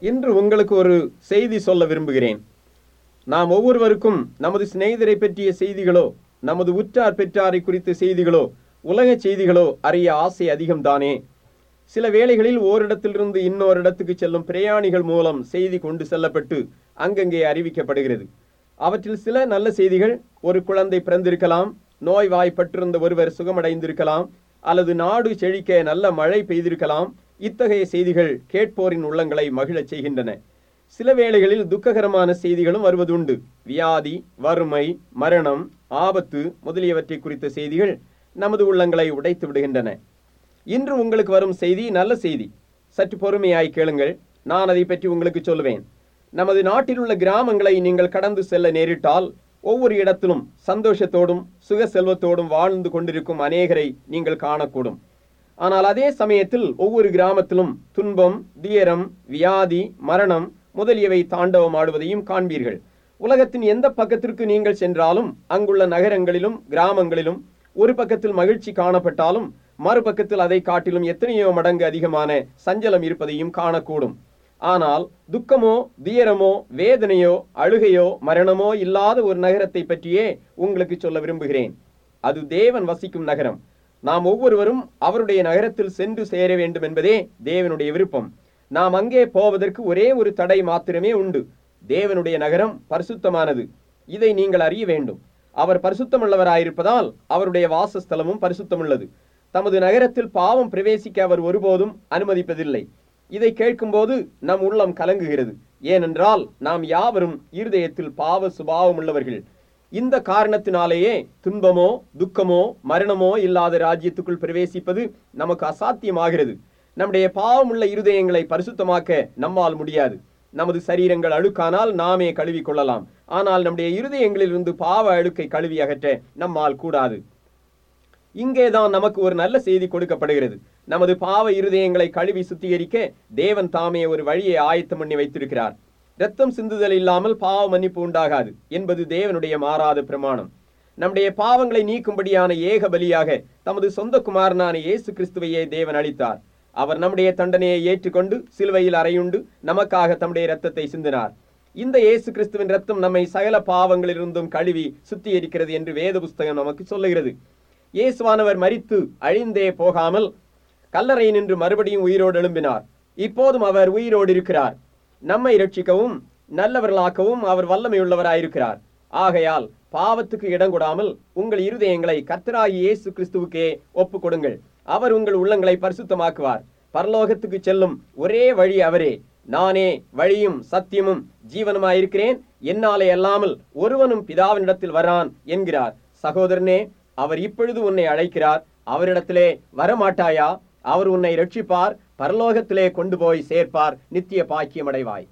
இன்று உங்களுக்கு ஒரு செய்தி சொல்ல விரும்புகிறேன் நாம் ஒவ்வொருவருக்கும் நமது சிநேகிதரை பற்றிய செய்திகளோ நமது உற்றார் பெற்றாரை குறித்த செய்திகளோ உலக செய்திகளோ அறிய ஆசை அதிகம்தானே சில வேளைகளில் ஓரிடத்திலிருந்து இன்னொரு இடத்துக்கு செல்லும் பிரயாணிகள் மூலம் செய்தி கொண்டு செல்லப்பட்டு அங்கங்கே அறிவிக்கப்படுகிறது அவற்றில் சில நல்ல செய்திகள் ஒரு குழந்தை பிறந்திருக்கலாம் நோய் வாய்ப்பட்டிருந்த ஒருவர் சுகமடைந்திருக்கலாம் அல்லது நாடு செழிக்க நல்ல மழை பெய்திருக்கலாம் இத்தகைய செய்திகள் கேட்போரின் உள்ளங்களை மகிழச் செய்கின்றன சில வேளைகளில் துக்ககரமான செய்திகளும் வருவதுண்டு வியாதி வறுமை மரணம் ஆபத்து முதலியவற்றை குறித்த செய்திகள் நமது உள்ளங்களை உடைத்து விடுகின்றன இன்று உங்களுக்கு வரும் செய்தி நல்ல செய்தி சற்று பொறுமையாய் கேளுங்கள் நான் அதை பற்றி உங்களுக்கு சொல்லுவேன் நமது நாட்டில் உள்ள கிராமங்களை நீங்கள் கடந்து செல்ல நேரிட்டால் ஒவ்வொரு இடத்திலும் சந்தோஷத்தோடும் சுக செல்வத்தோடும் வாழ்ந்து கொண்டிருக்கும் அநேகரை நீங்கள் காணக்கூடும் ஆனால் அதே சமயத்தில் ஒவ்வொரு கிராமத்திலும் துன்பம் துயரம் வியாதி மரணம் முதலியவை தாண்டவம் ஆடுவதையும் காண்பீர்கள் உலகத்தின் எந்த பக்கத்திற்கு நீங்கள் சென்றாலும் அங்குள்ள நகரங்களிலும் கிராமங்களிலும் ஒரு பக்கத்தில் மகிழ்ச்சி காணப்பட்டாலும் மறுபக்கத்தில் அதை காட்டிலும் எத்தனையோ மடங்கு அதிகமான சஞ்சலம் இருப்பதையும் காணக்கூடும் ஆனால் துக்கமோ துயரமோ வேதனையோ அழுகையோ மரணமோ இல்லாத ஒரு நகரத்தை பற்றியே உங்களுக்கு சொல்ல விரும்புகிறேன் அது தேவன் வசிக்கும் நகரம் நாம் ஒவ்வொருவரும் அவருடைய நகரத்தில் சென்று சேர வேண்டும் என்பதே தேவனுடைய விருப்பம் நாம் அங்கே போவதற்கு ஒரே ஒரு தடை மாத்திரமே உண்டு தேவனுடைய நகரம் பரிசுத்தமானது இதை நீங்கள் அறிய வேண்டும் அவர் பரிசுத்தமுள்ளவராயிருப்பதால் அவருடைய வாசஸ்தலமும் பரிசுத்தமுள்ளது தமது நகரத்தில் பாவம் பிரவேசிக்க அவர் ஒருபோதும் அனுமதிப்பதில்லை இதை கேட்கும்போது நம் உள்ளம் கலங்குகிறது ஏனென்றால் நாம் யாவரும் இருதயத்தில் பாவ சுபாவம் உள்ளவர்கள் இந்த காரணத்தினாலேயே துன்பமோ துக்கமோ மரணமோ இல்லாத ராஜ்யத்துக்குள் பிரவேசிப்பது நமக்கு அசாத்தியமாகிறது நம்முடைய பாவமுள்ள இருதயங்களை பரிசுத்தமாக்க நம்மால் முடியாது நமது சரீரங்கள் அழுக்கானால் நாமே கழுவி கொள்ளலாம் ஆனால் நம்முடைய இருதயங்களிலிருந்து பாவ அழுக்கை கழுவி அகற்ற நம்மால் கூடாது இங்கேதான் நமக்கு ஒரு நல்ல செய்தி கொடுக்கப்படுகிறது நமது பாவ இருதயங்களை கழுவி சுத்திகரிக்க தேவன் தாமே ஒரு வழியை ஆயத்தம் பண்ணி வைத்திருக்கிறார் இரத்தம் சிந்துதல் இல்லாமல் பாவ மன்னிப்பு உண்டாகாது என்பது தேவனுடைய மாறாத பிரமாணம் நம்முடைய பாவங்களை நீக்கும்படியான ஏக பலியாக தமது சொந்த குமாரனான இயேசு கிறிஸ்துவையே தேவன் அளித்தார் அவர் நம்முடைய தண்டனையை ஏற்றுக்கொண்டு சிலுவையில் அறையுண்டு நமக்காக தம்முடைய இரத்தத்தை சிந்தினார் இந்த இயேசு கிறிஸ்துவின் ரத்தம் நம்மை சகல பாவங்களிலிருந்தும் கழுவி சுத்திகரிக்கிறது என்று வேத புஸ்தகம் நமக்கு சொல்லுகிறது இயேசுவானவர் மரித்து அழிந்தே போகாமல் கல்லறை நின்று மறுபடியும் உயிரோடு எழும்பினார் இப்போதும் அவர் உயிரோடு இருக்கிறார் நம்மை ரட்சிக்கவும் நல்லவர்களாக்கவும் அவர் வல்லமையுள்ளவராயிருக்கிறார் ஆகையால் பாவத்துக்கு இடம் கொடாமல் உங்கள் இருதயங்களை கர்த்தராகி இயேசு கிறிஸ்துவுக்கே ஒப்பு கொடுங்கள் அவர் உங்கள் உள்ளங்களை பரிசுத்தமாக்குவார் பரலோகத்துக்கு செல்லும் ஒரே வழி அவரே நானே வழியும் சத்தியமும் ஜீவனுமாயிருக்கிறேன் என்னாலே அல்லாமல் ஒருவனும் பிதாவினிடத்தில் வரான் என்கிறார் சகோதரனே அவர் இப்பொழுது உன்னை அழைக்கிறார் அவரிடத்திலே வரமாட்டாயா அவர் உன்னை ரட்சிப்பார் பரலோகத்திலே கொண்டு போய் சேர்ப்பார் நித்திய பாக்கியம் அடைவாய்